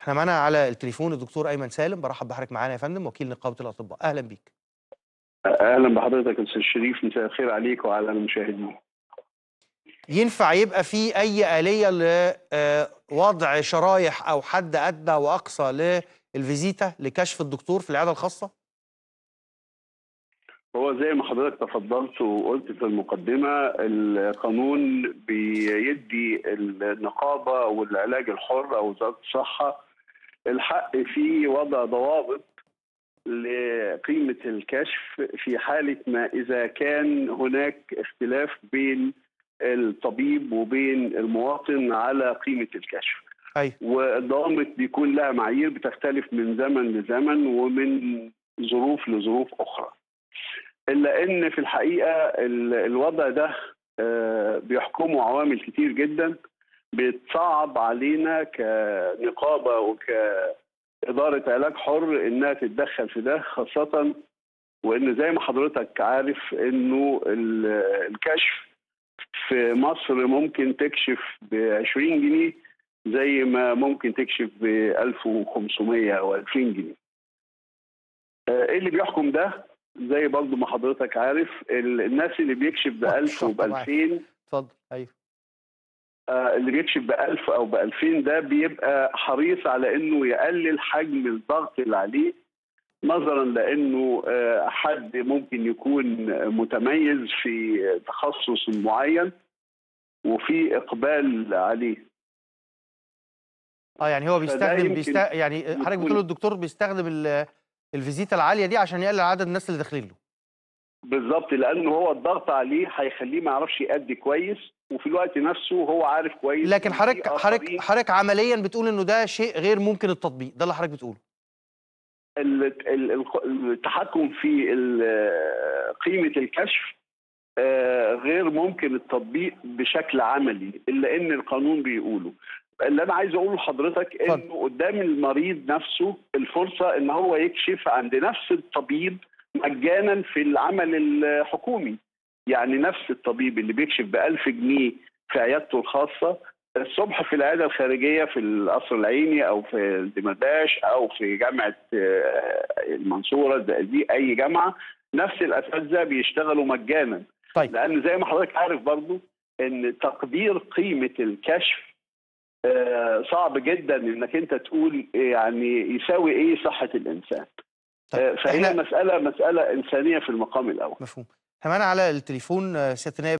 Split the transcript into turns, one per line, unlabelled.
احنا معانا على التليفون الدكتور ايمن سالم برحب بحضرتك معانا يا فندم وكيل نقابه الاطباء اهلا بيك
اهلا بحضرتك استاذ شريف مساء الخير عليك وعلى المشاهدين
ينفع يبقى في اي اليه لوضع شرايح او حد ادنى واقصى للفيزيتا لكشف الدكتور في العياده الخاصه
هو زي ما حضرتك تفضلت وقلت في المقدمه القانون بيدي النقابه والعلاج الحر او وزاره الصحه الحق في وضع ضوابط لقيمه الكشف في حاله ما اذا كان هناك اختلاف بين الطبيب وبين المواطن على قيمه الكشف.
ايوه
والضوابط بيكون لها معايير بتختلف من زمن لزمن ومن ظروف لظروف اخرى. الا ان في الحقيقه الوضع ده بيحكمه عوامل كتير جدا بتصعب علينا كنقابه وكاداره علاج حر انها تتدخل في ده خاصه وان زي ما حضرتك عارف انه الكشف في مصر ممكن تكشف ب 20 جنيه زي ما ممكن تكشف ب 1500 او 2000 جنيه. ايه اللي بيحكم ده؟ زي برضه ما حضرتك عارف الناس اللي بيكشف ب 1000 وب 2000
اتفضل ايوه
آه اللي بيكشف ب 1000 او ب 2000 ده بيبقى حريص على انه يقلل حجم الضغط اللي عليه نظرا لانه آه حد ممكن يكون متميز في تخصص معين وفي اقبال عليه
اه يعني هو بيستخدم بيست... يعني حضرتك بتقول الدكتور بيستخدم الفيزيتا العاليه دي عشان يقلل عدد الناس اللي داخلين له
بالظبط لانه هو الضغط عليه هيخليه ما يعرفش يأدي كويس وفي الوقت نفسه هو عارف كويس
لكن حضرتك حضرتك حضرتك عمليا بتقول انه ده شيء غير ممكن التطبيق ده اللي حضرتك بتقوله
التحكم في قيمه الكشف غير ممكن التطبيق بشكل عملي الا ان القانون بيقوله اللي انا عايز اقوله لحضرتك انه قدام المريض نفسه الفرصه ان هو يكشف عند نفس الطبيب مجانا في العمل الحكومي يعني نفس الطبيب اللي بيكشف ب 1000 جنيه في عيادته الخاصه الصبح في العياده الخارجيه في القصر العيني او في الدمرداش او في جامعه المنصوره دي اي جامعه نفس الاساتذه بيشتغلوا مجانا
طيب
لان زي ما حضرتك عارف برضو ان تقدير قيمه الكشف صعب جدا انك انت تقول يعني يساوي ايه صحه الانسان طيب. فهي احنا... مساله مساله انسانيه في المقام الاول
مفهوم احنا معانا على التليفون سياده النائب